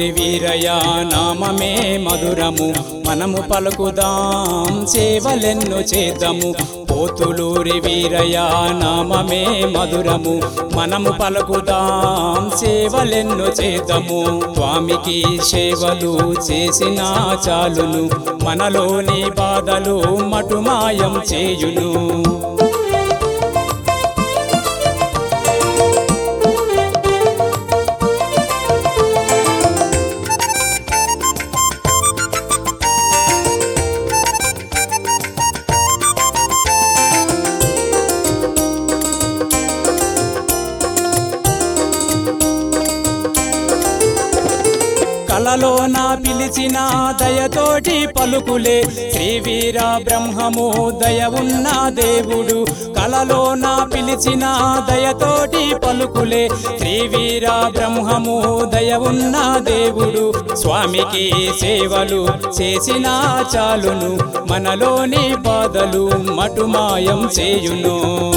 పోతులూరి వీరయ్య నామమే మధురము మనము పలుకుదాం సేవలెన్ను చేద్దాము పోతులూరి వీరయ్య నామమే మధురము మనము పలుకుదాం సేవలెన్ను చేద్దాము స్వామికి సేవలు చేసిన చాలును మనలోని బాధలు మటుమాయం చేయును కలలో నా పిలిచిన దయతోటి పలుకులే శ్రీవీర బ్రహ్మము దయ ఉన్న దేవుడు కలలో నా పిలిచిన దయతోటి పలుకులే శ్రీవీర బ్రహ్మము దయ ఉన్న దేవుడు స్వామికి సేవలు చేసిన చాలును మనలోని బాధలు మటుమాయం చేయును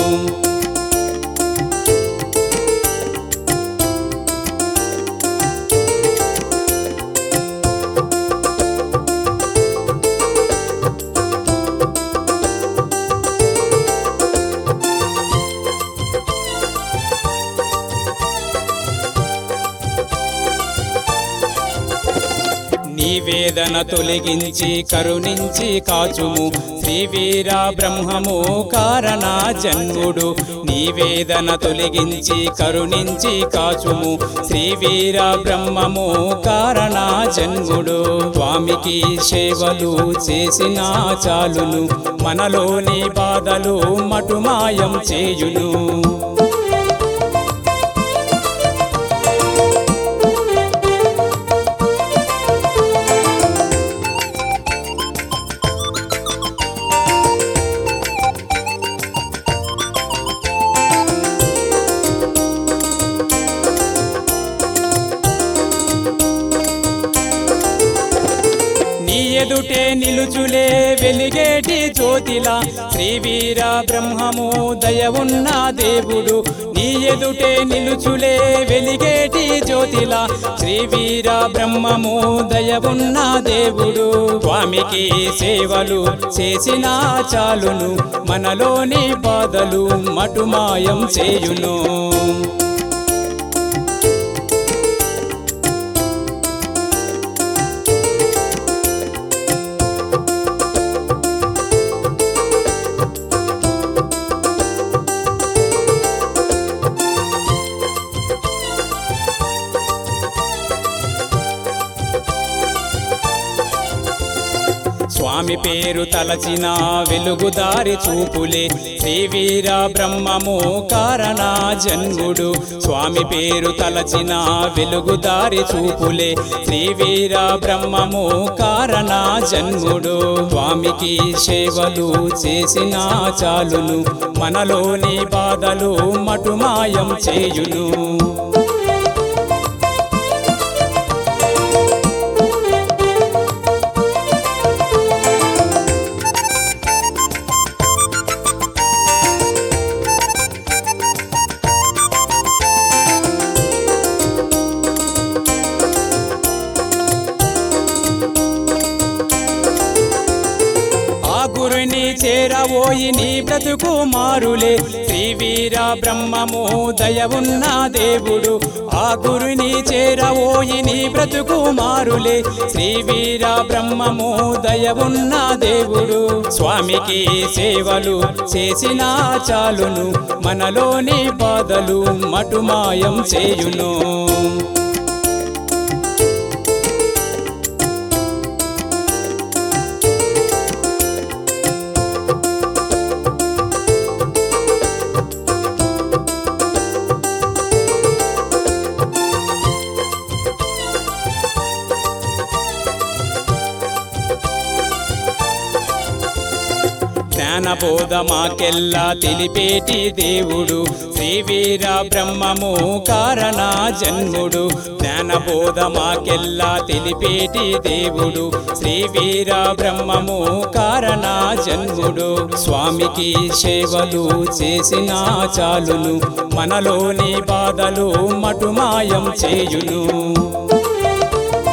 నీ వేదన తొలగించి కరుణించి కాచుము శ్రీవీర బ్రహ్మము కారణ జన్ముడు నీ వేదన తొలగించి కరుణించి కాచుము శ్రీవీర బ్రహ్మము కారణ జన్ముడు స్వామికి సేవలు చేసిన చాలును మనలోని బాధలు మటుమాయం చేయును నీ ఎదుటే నిలుచులే వెలిగేటి జ్యోతిలా శ్రీవీర బ్రహ్మము దయ ఉన్న దేవుడు నీ ఎదుటే నిలుచులే వెలిగేటి జ్యోతిలా శ్రీవీర బ్రహ్మము దయ ఉన్న దేవుడు స్వామికి సేవలు చేసిన చాలును మనలోని బాధలు మటుమాయం చేయును స్వామి పేరు తలచిన వెలుగుదారి చూపులే శ్రీవీర బ్రహ్మము కారణ జన్ముడు స్వామి పేరు తలచిన వెలుగుదారి చూపులే శ్రీవీర బ్రహ్మము కారణ జన్ముడు స్వామికి సేవలు చేసిన చాలును మనలోని బాధలు మటుమాయం చేయును ఆ గురుని చేరవోయి నీ బ్రతుకు మారులే శ్రీవీర బ్రహ్మము దయ ఉన్న దేవుడు ఆ గురుని చేరవోయి నీ బ్రతుకు మారులే శ్రీవీర బ్రహ్మము దయ ఉన్న దేవుడు స్వామికి సేవలు చేసిన చాలును మనలోని బాధలు మటుమాయం చేయును జ్ఞానబోధ మాకెల్లా తెలిపేటి దేవుడు శ్రీవీర బ్రహ్మము కారణ జన్ముడు జ్ఞానబోధ మాకెల్లా తెలిపేటి దేవుడు శ్రీవీర బ్రహ్మము కారణ జన్ముడు స్వామికి సేవలు చేసిన చాలును మనలోని బాధలు మటుమాయం చేయును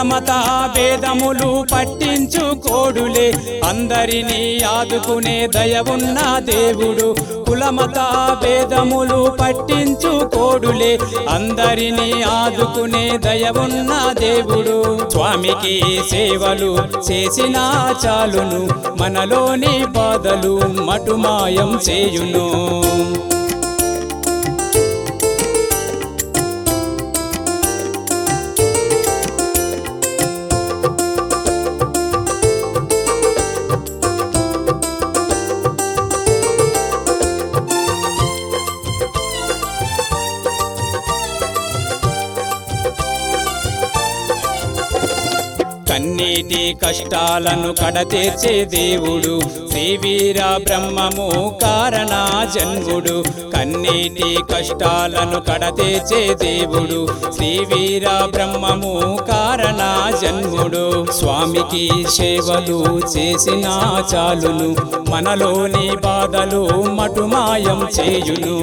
కులమత భేదములు పట్టించుకోడులే అందరినీ ఆదుకునే దయ ఉన్న దేవుడు కులమత భేదములు పట్టించుకోడులే అందరినీ ఆదుకునే దయ ఉన్న దేవుడు స్వామికి సేవలు చేసిన చాలును మనలోని బాధలు మటుమాయం చేయును కన్నీటి కష్టాలను కడతీర్చే దేవుడు శ్రీవీర బ్రహ్మము కారణ జన్ముడు కన్నీటి కష్టాలను కడతీర్చే దేవుడు శ్రీవీర బ్రహ్మము కారణ జన్ముడు స్వామికి సేవలు చేసిన చాలును మనలోని బాధలు మటుమాయం చేయును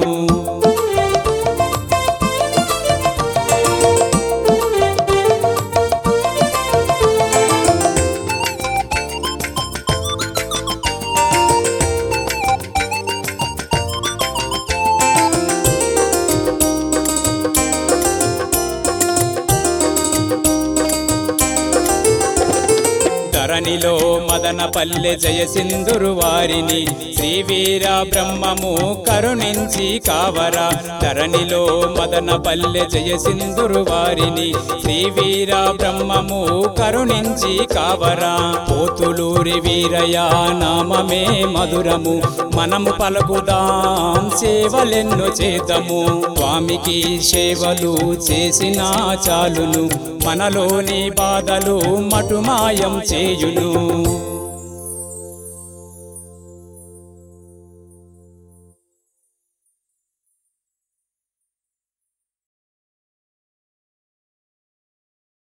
ధరణిలో మదన పల్లె జయసింధురు వారిని శ్రీవీర బ్రహ్మము కరుణించి కావరా ధరణిలో మదన పల్లె జయసింధురు వారిని శ్రీవీర బ్రహ్మము కరుణించి కావరా పోతులూరి వీరయ నామమే మధురము మనము పలుకుదాం సేవలెన్ను చేద్దాము స్వామికి సేవలు చేసిన చాలును మనలోని బాధలు మటుమాయం చేయును